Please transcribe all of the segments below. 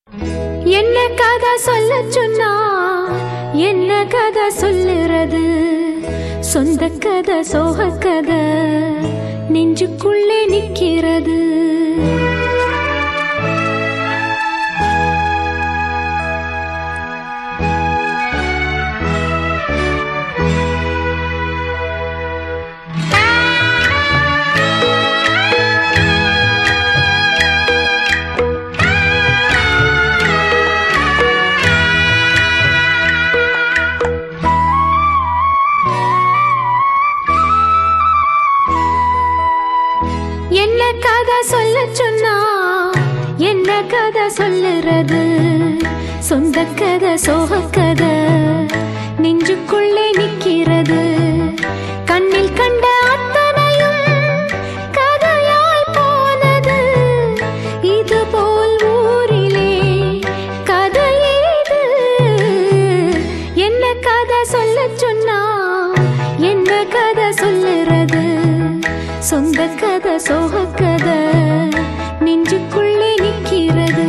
என்ன கதை சொல்ல சொன்னா என்ன கதை சொல்லுறது சொந்த கதை சோக கதை நெஞ்சுக்குள்ளே நிக்கிறது என்ன கதை சொல்ல சொன்னா என்ன கதை சொல்லுறது சொந்த கதை சோக கதை நெஞ்சுக்குள்ளே நிக்கிறது கண்ணில் கண்ட அத்தனையும் கதையாய் போனது இது போல் ஊரிலே கதையேது என்ன கதை சொல்ல சொன்னா என்ன கதை சொல்லுறது சொந்த கதை சோக கதை நெஞ்சுக்குள்ளே நிக்கிறது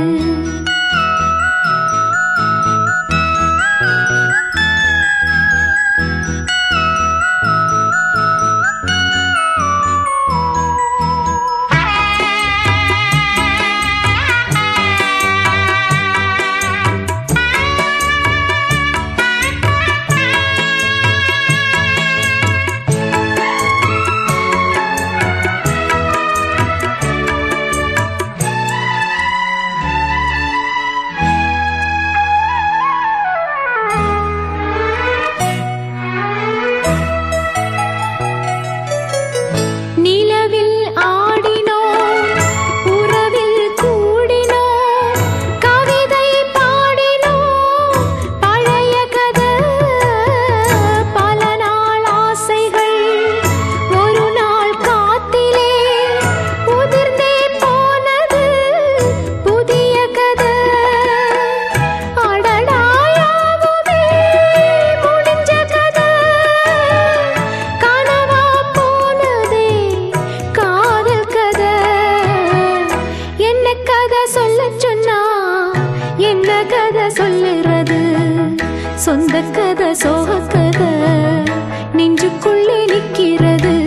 நிலவில் ஆடினோம் உறவில் கூடினோம் கவிதை பாடினோம் பழைய கதை பல நாள் ஆசைகள் ஒரு நாள் காத்திலே உதிர்ந்தே போனது புதிய கதை அடடாயாவுமே முடிஞ்ச கதை கனவா போனதே காதல் கதை என்ன கதை சொல்ல சொன்னா என்ன கதை சொல்லுறது சொந்த கதை சோக கதை நெஞ்சுக்குள்ளே நிக்கிறது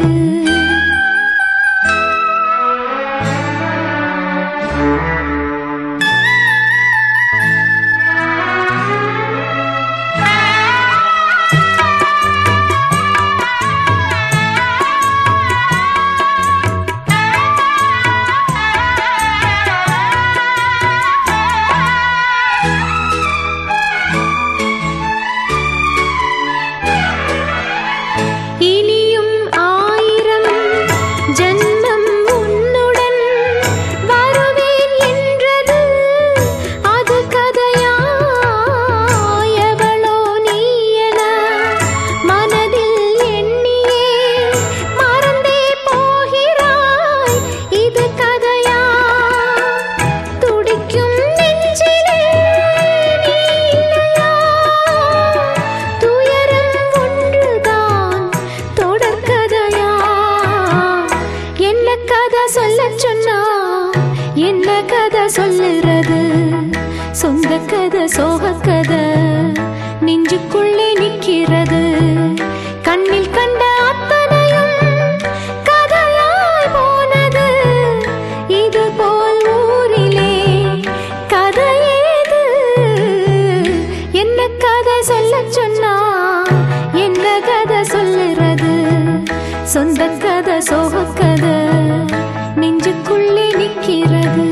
இனியும் ஆயிரம் ஜன்மம் உன்னுடன் வருவேன் என்றது அது கதையா எவளோ நீ என மனதில் எண்ணியே மறந்தே போகிறாய் இது கதையா துடிக்கும் நெஞ்சிலே நீ இல்லையா துயரம் ஒன்றுதான் தொடர்கதையா என்ன கதை சொல்ல சொன்னா என்ன கதை சொல்லுறது சொந்த கதை சோக கதை நெஞ்சுக்குள்ளே நிக்கிறது கண்ணில் கண்ட அத்தனையும் கதையாய் போனது இது போல் ஊரிலே கதையேது என்ன கதை சொல்ல சொன்னா என்ன கதை சொல்லுறது சொந்த கதை சோக கதை நெஞ்சுக்குள்ளே நிக்கிறது